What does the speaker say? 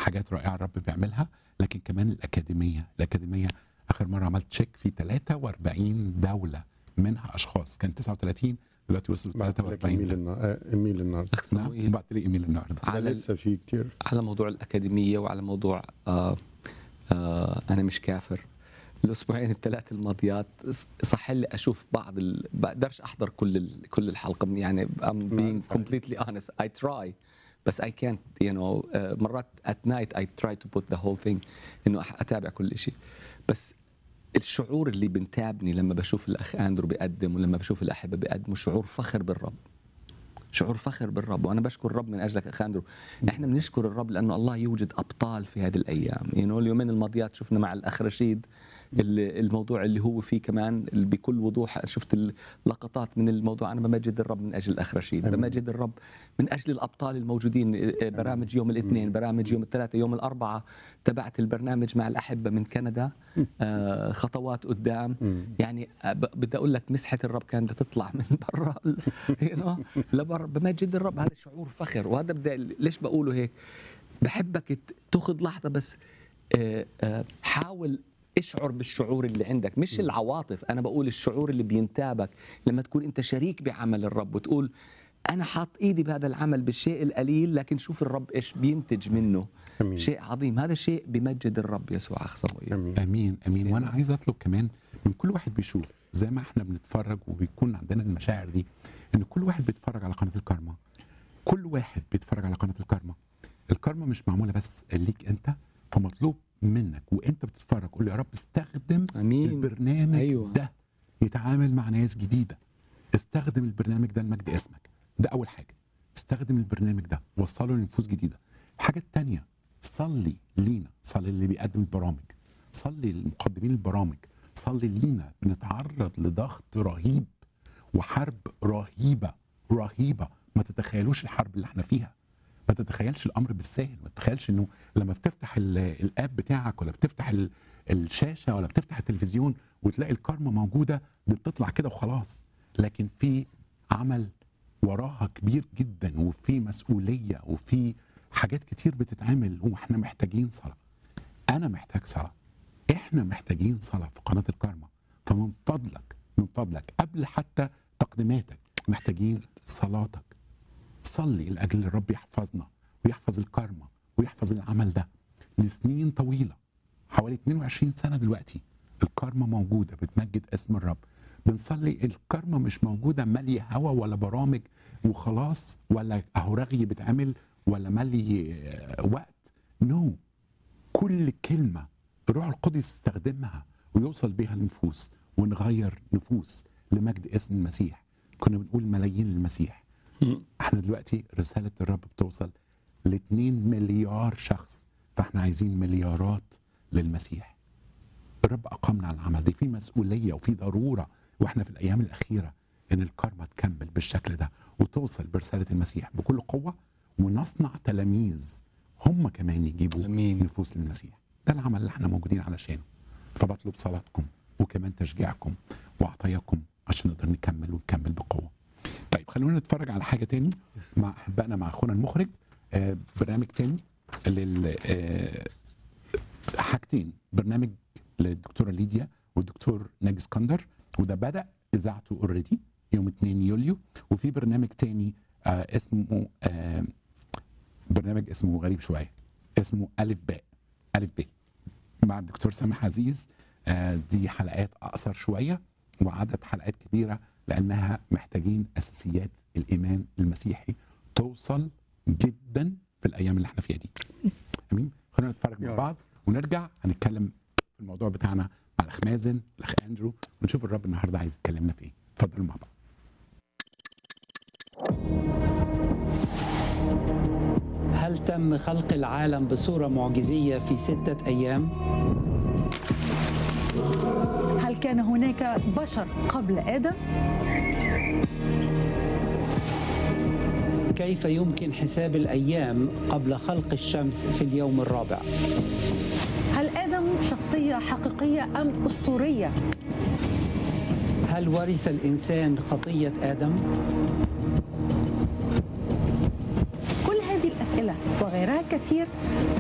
حاجات رائعه الرب بيعملها لكن كمان الاكاديميه الاكاديميه اخر مره عملت تشيك في 43 دوله منها اشخاص كان 39 دلوقتي وصلوا بعت لك 43 ايميل دوله. النا- آه، ايميل النهارده اخ نعم صموئيل بعت لي ايميل النهارده ده على لسه في كتير على موضوع الأكاديمية وعلى موضوع آه آه أنا مش كافر الأسبوعين الثلاث الماضيات صح لي أشوف بعض ال... بقدرش أحضر كل ال... كل الحلقة يعني I'm being completely honest I try بس I can't you know آه مرات at night I try to put the whole thing إنه أح- أتابع كل شيء بس الشعور اللي بنتابني لما بشوف الأخ أندرو بيقدم ولما بشوف الأحبة بيقدموا شعور فخر بالرب شعور فخر بالرب وانا بشكر الرب من اجلك اخ اندرو احنا بنشكر الرب لانه الله يوجد ابطال في هذه الايام you know اليومين الماضيات شفنا مع الاخ رشيد ال- الموضوع اللي هو فيه كمان اللي بكل وضوح شفت اللقطات من الموضوع انا بمجد الرب من اجل الاخ رشيد أمين. بمجد الرب من اجل الابطال الموجودين برامج يوم الاثنين برامج يوم الثلاثاء يوم الاربعاء تبعت البرنامج مع الاحبه من كندا آه، خطوات قدام مم. يعني ب- بدي اقول لك مسحه الرب كانت تطلع من برا you know، لبرا بمجد الرب هذا شعور فخر وهذا بدي ليش بقوله هيك بحبك ت- تاخذ لحظه بس آه، آه، حاول اشعر بالشعور اللي عندك مش العواطف انا بقول الشعور اللي بينتابك لما تكون انت شريك بعمل الرب وتقول انا حاط ايدي بهذا العمل بالشيء القليل لكن شوف الرب ايش بينتج منه امين شيء عظيم هذا شيء بمجد الرب يسوع اخ صموئيل امين امين امين وانا عايز اطلب كمان من كل واحد بيشوف زي ما احنا بنتفرج وبيكون عندنا المشاعر دي ان كل واحد بيتفرج على قناه الكارما كل واحد بيتفرج على قناه الكارما الكارما مش معموله بس ليك انت فمطلوب منك وانت بتتفرج قول يا رب استخدم امين البرنامج أيوة. ده يتعامل مع ناس جديده استخدم البرنامج ده لمجد اسمك ده اول حاجه استخدم البرنامج ده وصله لنفوس جديده الحاجه الثانيه صلي لينا صلي اللي بيقدم البرامج صلي لمقدمين البرامج صلي لينا بنتعرض لضغط رهيب وحرب رهيبه رهيبه ما تتخيلوش الحرب اللي احنا فيها ما تتخيلش الامر بالسهل ما تتخيلش انه لما بتفتح ال- الاب بتاعك ولا بتفتح ال- الشاشه ولا بتفتح التلفزيون وتلاقي الكارما موجوده دي بتطلع كده وخلاص لكن في عمل وراها كبير جدا وفي مسؤوليه وفي حاجات كتير بتتعمل واحنا محتاجين صلاه انا محتاج صلاه احنا محتاجين صلاه في قناه الكارما فمن فضلك من فضلك قبل حتى تقديماتك محتاجين صلاتك صلي لاجل الرب يحفظنا ويحفظ الكارما ويحفظ العمل ده لسنين طويله حوالي 22 سنه دلوقتي الكارما موجوده بتمجد اسم الرب بنصلي الكارما مش موجوده ماليه هوا ولا برامج وخلاص ولا اهو رغي بتعمل ولا مالي آه، وقت نو no. كل كلمه الروح القدس يستخدمها ويوصل بيها لنفوس ونغير نفوس لمجد اسم المسيح كنا بنقول ملايين للمسيح احنا دلوقتي رساله الرب بتوصل ل 2 مليار شخص فاحنا عايزين مليارات للمسيح الرب اقامنا على العمل دي في مسؤوليه وفي ضروره واحنا في الايام الاخيره ان الكارما تكمل بالشكل ده وتوصل برساله المسيح بكل قوه ونصنع تلاميذ هم كمان يجيبوا أمين. نفوس للمسيح ده العمل اللي احنا موجودين علشانه فبطلب صلاتكم وكمان تشجيعكم وعطاياكم عشان نقدر نكمل ونكمل بقوه طيب خلونا نتفرج على حاجه تاني مع احبائنا مع اخونا المخرج آه برنامج تاني لل آه حاجتين برنامج للدكتوره ليديا والدكتور ناجي اسكندر وده بدا اذاعته اوريدي يوم 2 يوليو وفي برنامج تاني آه اسمه آه برنامج اسمه غريب شويه اسمه الف باء الف ب مع الدكتور سامح عزيز آه دي حلقات اقصر شويه وعدد حلقات كبيره لانها محتاجين اساسيات الايمان المسيحي توصل جدا في الايام اللي احنا فيها دي امين خلينا نتفرج يا مع رب. بعض ونرجع هنتكلم في الموضوع بتاعنا مع الاخ مازن الاخ اندرو ونشوف الرب النهارده عايز يتكلمنا في ايه اتفضلوا مع بعض هل تم خلق العالم بصورة معجزية في ستة أيام؟ هل كان هناك بشر قبل آدم؟ كيف يمكن حساب الأيام قبل خلق الشمس في اليوم الرابع؟ هل آدم شخصية حقيقية أم أسطورية؟ هل ورث الإنسان خطية آدم؟ كل هذه الأسئلة وغيرها كثير